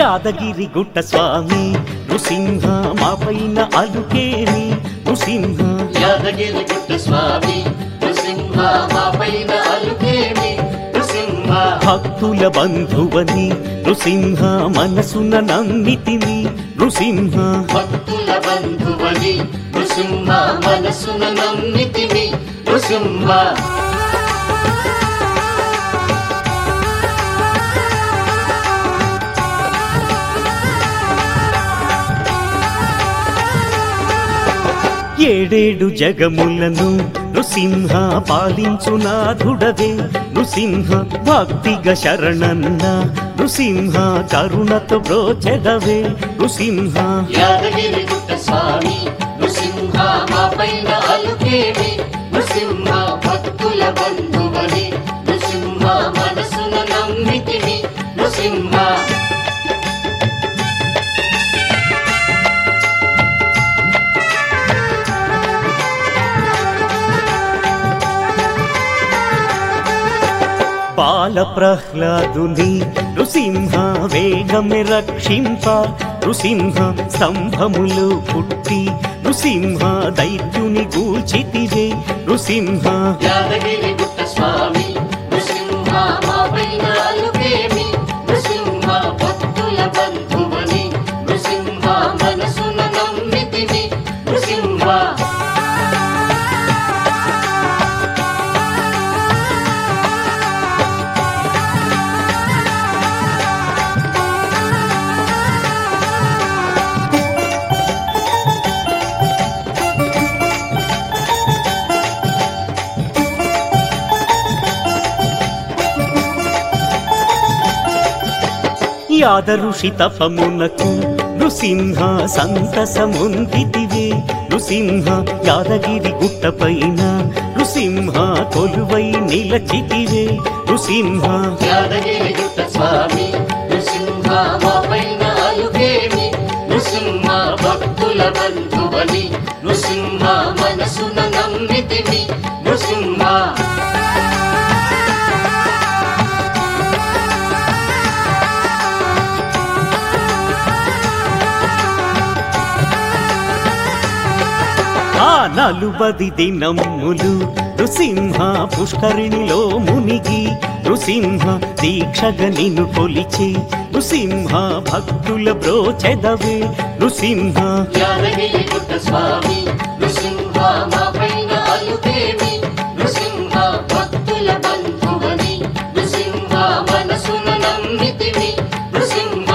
యాదగిరి గుట్ట స్వామి నృసింహ మా పైన అలుకేమి నృసింహ యాదగిరి గుట్ట స్వామి నృసింహ మా పైన అలుకేమి నృసింహ భక్తుల బంధువని నృసింహ మనసున నమ్మితిని నృసింహ భక్తుల బంధువని నృసింహ మనసున నమ్మితిని నృసింహ ఏడేడు జగములను నృసింహ పాలించునాథుడవే నృసింహ భక్తిగ శరణన్న నృసింహ కరుణతో బ్రోచెదవే నృసింహ యాదగిరి గుట్ట స్వామి నృసింహ మా పైన అలుకేమి నృసింహ భక్తుల బంధువని నృసింహ మనసున నమ్మితిని నృసింహ బాల ప్రహ్లాదుని నృసింహ వేగమే రక్షింప నృసింహ స్తంభములు పుట్టి నృసింహ దైత్యుని గూల్చితివే నృసింహ యాదగిరి గుట్ట స్వామి నృసింహ మా పైన అలుకేమి నృసింహ భక్తుల బంధువని నృసింహ మనసున నమ్మితిని నృసింహ యాదఋషి తపమునకు నృసింహ సంతసముందితివే నృసింహ యాదగిరి గుట్టపైన నృసింహ కొలువై నిలచితివే నృసింహ యాదగిరి గుట్ట స్వామి నృసింహ మా పైన అలుకేమి నృసింహ భక్తుల బంధువని నృసింహ మనసున నమ్మితిని నృసింహ ఆ నలుబది దినములు నృసింహ పుష్కరిణిలో మునిగి నృసింహ దీక్షగ నిన్ను కొలిచి నృసింహ భక్తుల బ్రోచెదవే నృసింహ యాదగిరి గుట్ట స్వామి నృసింహ మా పైన అలుకేమి నృసింహ భక్తుల బంధువని నృసింహ మనసున నమ్మితిని నృసింహ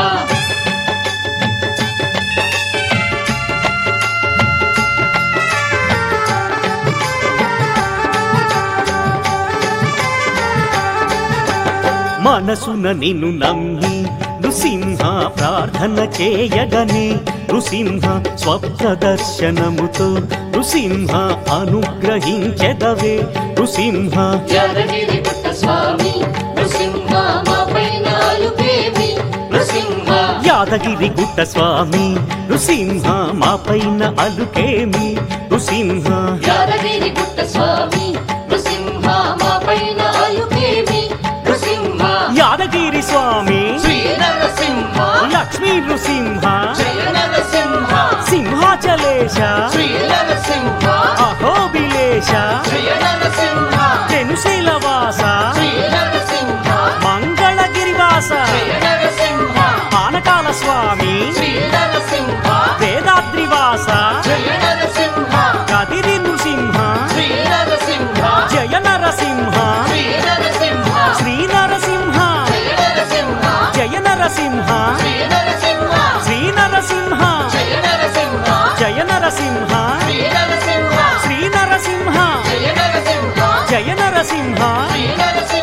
మనసున నిన్ను నమ్మి నృసింహ ప్రార్థన చేయగనే నృసింహ స్వప్న దర్శనముతో నృసింహ అనుగ్రహించెదవే నృసింహ యాదగిరి గుట్ట స్వామి నృసింహ మా పైన అలుకేమి నృసింహ యాదగిరి గుట్ట స్వామి నృసింహ మా పైన అలుకేమి నృసింహ యాదగిరి గుట్ట స్వామి నృసింహ మా పైన అలుకేమి నృసింహ యాదగిరి స్వామి శ్రీ నరసింహ లక్ష్మీ నృసింహ జయ నరసింహ సింహాచలేశ శ్రీ నరసింహ అహోబిలేశ జయ నరసింహ తెనుశీలవాస శ్రీ నరసింహ మంగళగిరివాస జయ నరసింహ పానకాల స్వామి శ్రీ నరసింహ వేదాద్రివాస జయ నరసింహ కదిరి నృసింహ శ్రీ నరసింహ జయ నరసింహ శ్రీ నరసింహ శ్రీ నరసింహ జయ నరసింహ శ్రీ నరసింహ శ్రీ నరసింహ శ్రీ నరసింహ జయ నరసింహ జయ నరసింహ శ్రీ నరసింహ శ్రీ నరసింహ జయ నరసింహ జయ నరసింహ శ్రీ నరసింహ